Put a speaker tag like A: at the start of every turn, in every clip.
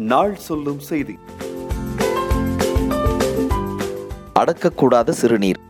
A: நாள் சொல்லும் செய்தி
B: அடக்கக்கூடாத சிறுநீர்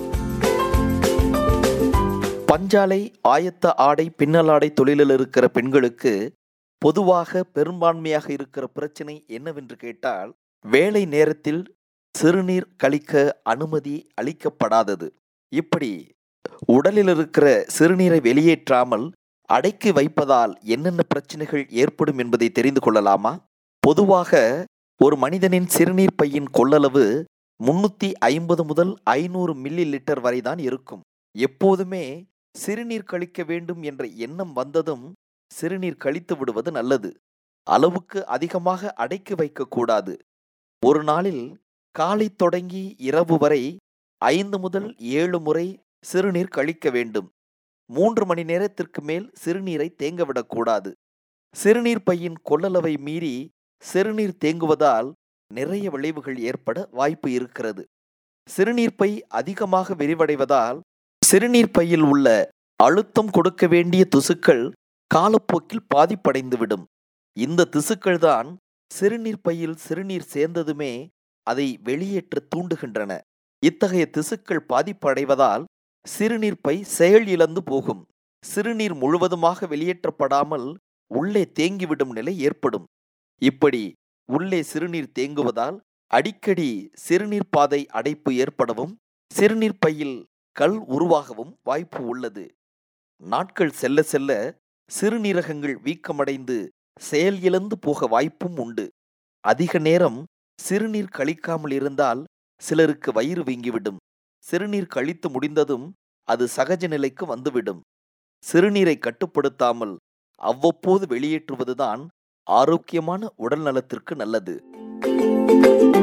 B: பஞ்சாலை ஆயத்த ஆடை பின்னலாடை தொழிலில் இருக்கிற பெண்களுக்கு பொதுவாக பெரும்பான்மையாக இருக்கிற பிரச்சனை என்னவென்று கேட்டால் வேலை நேரத்தில் சிறுநீர் கழிக்க அனுமதி அளிக்கப்படாதது இப்படி உடலில் இருக்கிற சிறுநீரை வெளியேற்றாமல் அடக்கி வைப்பதால் என்னென்ன பிரச்சனைகள் ஏற்படும் என்பதை தெரிந்து கொள்ளலாமா பொதுவாக ஒரு மனிதனின் சிறுநீர் பையின் கொள்ளளவு முன்னூத்தி ஐம்பது முதல் ஐநூறு மில்லி லிட்டர் வரைதான் இருக்கும் எப்போதுமே சிறுநீர் கழிக்க வேண்டும் என்ற எண்ணம் வந்ததும் சிறுநீர் கழித்து விடுவது நல்லது அளவுக்கு அதிகமாக அடைக்கி வைக்கக்கூடாது ஒரு நாளில் காலை தொடங்கி இரவு வரை ஐந்து முதல் ஏழு முறை சிறுநீர் கழிக்க வேண்டும் மூன்று மணி நேரத்திற்கு மேல் சிறுநீரை தேங்கவிடக்கூடாது சிறுநீர் பையின் கொள்ளளவை மீறி சிறுநீர் தேங்குவதால் நிறைய விளைவுகள் ஏற்பட வாய்ப்பு இருக்கிறது சிறுநீர் பை அதிகமாக விரிவடைவதால் சிறுநீர் பையில் உள்ள அழுத்தம் கொடுக்க வேண்டிய திசுக்கள் காலப்போக்கில் பாதிப்படைந்துவிடும் இந்த திசுக்கள் தான் சிறுநீர் பையில் சிறுநீர் சேர்ந்ததுமே அதை வெளியேற்ற தூண்டுகின்றன இத்தகைய திசுக்கள் பாதிப்படைவதால் சிறுநீர் பை செயல் இழந்து போகும் சிறுநீர் முழுவதுமாக வெளியேற்றப்படாமல் உள்ளே தேங்கிவிடும் நிலை ஏற்படும் இப்படி உள்ளே சிறுநீர் தேங்குவதால் அடிக்கடி சிறுநீர் பாதை அடைப்பு ஏற்படவும் சிறுநீர் பையில் கல் உருவாகவும் வாய்ப்பு உள்ளது நாட்கள் செல்ல செல்ல சிறுநீரகங்கள் வீக்கமடைந்து செயல் இழந்து போக வாய்ப்பும் உண்டு அதிக நேரம் சிறுநீர் கழிக்காமல் இருந்தால் சிலருக்கு வயிறு வீங்கிவிடும் சிறுநீர் கழித்து முடிந்ததும் அது சகஜ நிலைக்கு வந்துவிடும் சிறுநீரை கட்டுப்படுத்தாமல் அவ்வப்போது வெளியேற்றுவதுதான் ஆரோக்கியமான உடல் நலத்திற்கு நல்லது